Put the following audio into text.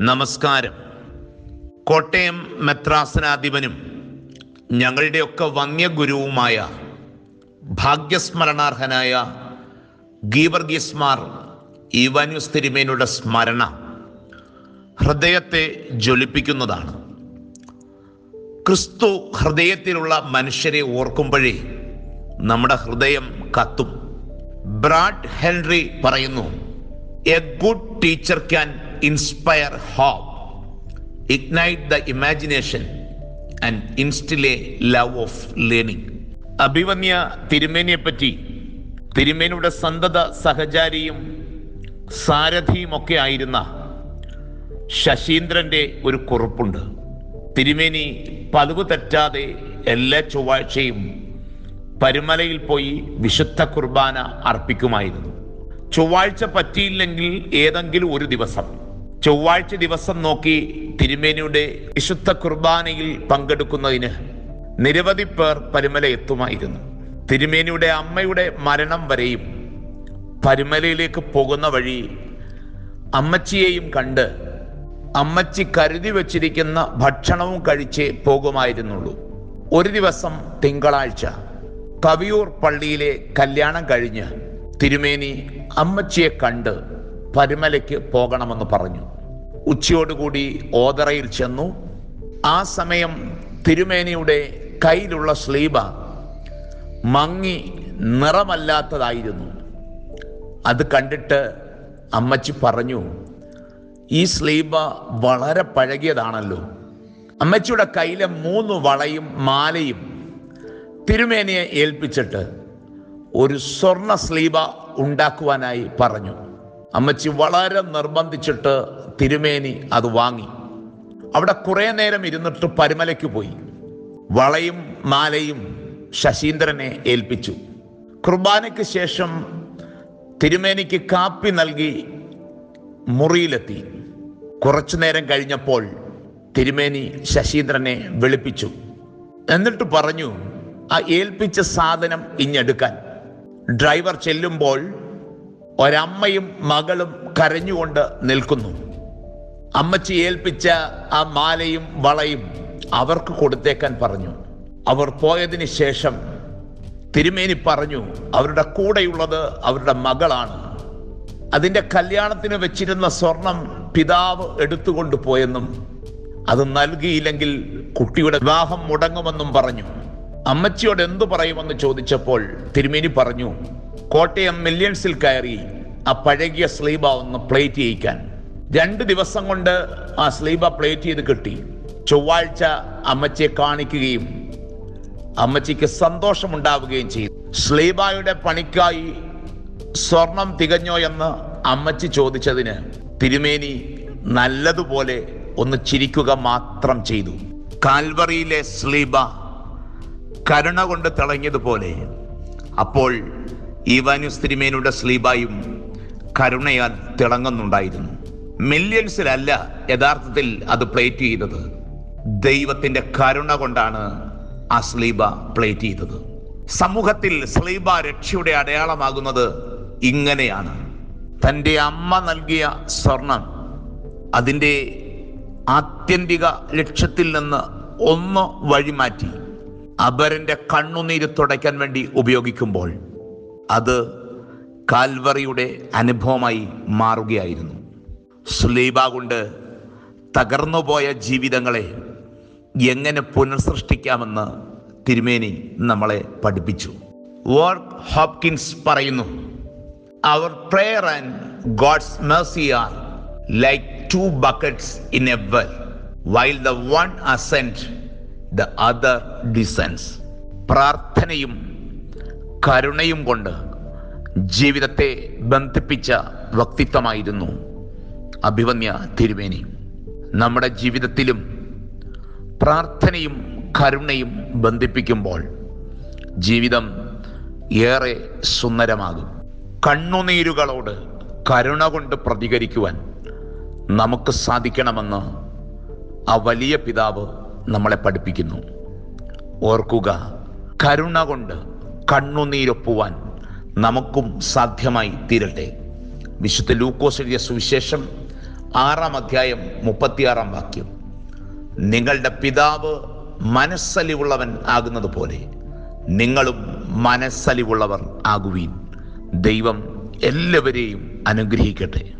നമസ്കാരം കോട്ടയം മെത്രാസനാധിപനും ഞങ്ങളുടെയൊക്കെ വന്യഗുരുവുമായ ഭാഗ്യസ്മരണാർഹനായ ഗീവർഗീസ്മാർ ഇവാന്യൂസ് തിരുമേനുടെ സ്മരണ ഹൃദയത്തെ ജ്വലിപ്പിക്കുന്നതാണ് ക്രിസ്തു ഹൃദയത്തിലുള്ള മനുഷ്യരെ ഓർക്കുമ്പോഴേ നമ്മുടെ ഹൃദയം കത്തും ബ്രാഡ് ഹെൻറി പറയുന്നു a good teacher can inspire hope ignite the imagination and instil a love of learning അഭിവന്യ തിരുമേനിയെ പറ്റി തിരുമേനിയുടെ സന്തത സഹചാരിയും സാരഥിയും ഒക്കെ ആയിരുന്ന ശശീന്ദ്രന്റെ ഒരു കുറിപ്പുണ്ട് തിരുമേനി പതിവ് തെറ്റാതെ എല്ലാ ചൊവ്വാഴ്ചയും പരുമലയിൽ പോയി വിശുദ്ധ കുർബാന അർപ്പിക്കുമായിരുന്നു ചൊവ്വാഴ്ച പറ്റിയില്ലെങ്കിൽ ഏതെങ്കിലും ഒരു ദിവസം ചൊവ്വാഴ്ച ദിവസം നോക്കി തിരുമേനിയുടെ വിശുദ്ധ കുർബാനയിൽ പങ്കെടുക്കുന്നതിന് നിരവധി പേർ പരുമല എത്തുമായിരുന്നു തിരുമേനിയുടെ അമ്മയുടെ മരണം വരെയും പരുമലയിലേക്ക് പോകുന്ന വഴി അമ്മച്ചിയെയും കണ്ട് അമ്മച്ചി കരുതി വച്ചിരിക്കുന്ന ഭക്ഷണവും കഴിച്ച് പോകുമായിരുന്നുള്ളൂ ഒരു ദിവസം തിങ്കളാഴ്ച കവിയൂർ പള്ളിയിലെ കല്യാണം കഴിഞ്ഞ് തിരുമേനി അമ്മച്ചിയെ കണ്ട് പരുമലയ്ക്ക് പോകണമെന്ന് പറഞ്ഞു ഉച്ചയോടുകൂടി ഓതറയിൽ ചെന്നു ആ സമയം തിരുമേനിയുടെ കയ്യിലുള്ള സ്ലീബ മങ്ങി നിറമല്ലാത്തതായിരുന്നു അത് കണ്ടിട്ട് അമ്മച്ചി പറഞ്ഞു ഈ സ്ലീബ വളരെ പഴകിയതാണല്ലോ അമ്മച്ചിയുടെ കയ്യിലെ മൂന്ന് വളയും മാലയും തിരുമേനിയെ ഏൽപ്പിച്ചിട്ട് ഒരു സ്വർണ സ്ലീബ ഉണ്ടാക്കുവാനായി പറഞ്ഞു അമ്മച്ചി വളരെ നിർബന്ധിച്ചിട്ട് തിരുമേനി അത് വാങ്ങി അവിടെ കുറെ നേരം ഇരുന്നിട്ട് പരുമലയ്ക്ക് പോയി വളയും മാലയും ശശീന്ദ്രനെ ഏൽപ്പിച്ചു കുർബാനയ്ക്ക് ശേഷം തിരുമേനിക്ക് കാപ്പി നൽകി മുറിയിലെത്തി കുറച്ചു നേരം കഴിഞ്ഞപ്പോൾ തിരുമേനി ശശീന്ദ്രനെ വിളിപ്പിച്ചു എന്നിട്ട് പറഞ്ഞു ആ ഏൽപ്പിച്ച സാധനം ഇഞ്ഞെടുക്കാൻ ഡ്രൈവർ ചെല്ലുമ്പോൾ ഒരമ്മയും മകളും കരഞ്ഞുകൊണ്ട് നിൽക്കുന്നു അമ്മച്ചി ഏൽപ്പിച്ച ആ മാലയും വളയും അവർക്ക് കൊടുത്തേക്കാൻ പറഞ്ഞു അവർ പോയതിന് ശേഷം തിരുമേനി പറഞ്ഞു അവരുടെ കൂടെയുള്ളത് അവരുടെ മകളാണ് അതിൻ്റെ കല്യാണത്തിന് വെച്ചിരുന്ന സ്വർണം പിതാവ് എടുത്തുകൊണ്ട് പോയെന്നും അത് നൽകിയില്ലെങ്കിൽ കുട്ടിയുടെ വിവാഹം മുടങ്ങുമെന്നും പറഞ്ഞു അമ്മച്ചിയോട് എന്തു പറയുമെന്ന് ചോദിച്ചപ്പോൾ തിരുമേനി പറഞ്ഞു കോട്ടയം മില്യൺസിൽ കയറി ആ പഴകിയ സ്ലീബ ഒന്ന് പ്ലേറ്റ് ചെയ്യിക്കാൻ രണ്ട് ദിവസം കൊണ്ട് ആ സ്ലീബ പ്ലേറ്റ് ചെയ്ത് കിട്ടി ചൊവ്വാഴ്ച അമ്മച്ചിയെ കാണിക്കുകയും അമ്മച്ചിക്ക് സന്തോഷമുണ്ടാവുകയും ചെയ്തു സ്ലീബായുടെ പണിക്കായി സ്വർണം തികഞ്ഞോ എന്ന് അമ്മച്ചി ചോദിച്ചതിന് തിരുമേനി നല്ലതുപോലെ ഒന്ന് ചിരിക്കുക മാത്രം ചെയ്തു കാൽവറിയിലെ സ്ലീബ കരുണ കൊണ്ട് തിളങ്ങിയതുപോലെ അപ്പോൾ ഈവാനുസ് തിരുമേനിയുടെ സ്ലീബായും കരുണയാൽ തിളങ്ങുന്നുണ്ടായിരുന്നു മില്യൺസിലല്ല യഥാർത്ഥത്തിൽ അത് പ്ലേറ്റ് ചെയ്തത് ദൈവത്തിന്റെ കരുണ കൊണ്ടാണ് ആ സ്ലീബ പ്ലേറ്റ് ചെയ്തത് സമൂഹത്തിൽ സ്ലീബ രക്ഷയുടെ അടയാളമാകുന്നത് ഇങ്ങനെയാണ് തൻ്റെ അമ്മ നൽകിയ സ്വർണം അതിൻ്റെ ആത്യന്തിക ലക്ഷ്യത്തിൽ നിന്ന് ഒന്ന് വഴിമാറ്റി അപരന്റെ കണ്ണുനീര് തുടയ്ക്കാൻ വേണ്ടി ഉപയോഗിക്കുമ്പോൾ അത് കാൽവറിയുടെ അനുഭവമായി മാറുകയായിരുന്നു സ്ലീബ കൊണ്ട് തകർന്നുപോയ ജീവിതങ്ങളെ എങ്ങനെ പുനഃസൃഷ്ടിക്കാമെന്ന് തിരുമേനി നമ്മളെ പഠിപ്പിച്ചു വർക്ക് ഹോപ്കിൻസ് പറയുന്നു അവർ prayer and God's mercy are like two buckets in a well while the one ascent the other descends പ്രാർത്ഥനയും കരുണയും കൊണ്ട് ജീവിതത്തെ ബന്ധിപ്പിച്ച വ്യക്തിത്വമായിരുന്നു അഭിവന്യ തിരുമേനി നമ്മുടെ ജീവിതത്തിലും പ്രാർത്ഥനയും കരുണയും ബന്ധിപ്പിക്കുമ്പോൾ ജീവിതം ഏറെ സുന്ദരമാകും കണ്ണുനീരുകളോട് കരുണ കൊണ്ട് പ്രതികരിക്കുവാൻ നമുക്ക് സാധിക്കണമെന്ന് ആ വലിയ പിതാവ് നമ്മളെ പഠിപ്പിക്കുന്നു ഓർക്കുക കരുണ കൊണ്ട് കണ്ണുനീരൊപ്പുവാൻ നമുക്കും സാധ്യമായി തീരട്ടെ വിശുദ്ധ ലൂക്കോസ് എഴുതിയ സുവിശേഷം ആറാം അധ്യായം മുപ്പത്തിയാറാം വാക്യം നിങ്ങളുടെ പിതാവ് മനസ്സലിവുള്ളവൻ ആകുന്നത് പോലെ നിങ്ങളും മനസ്സലിവുള്ളവർ ആകുവീൻ ദൈവം എല്ലാവരെയും അനുഗ്രഹിക്കട്ടെ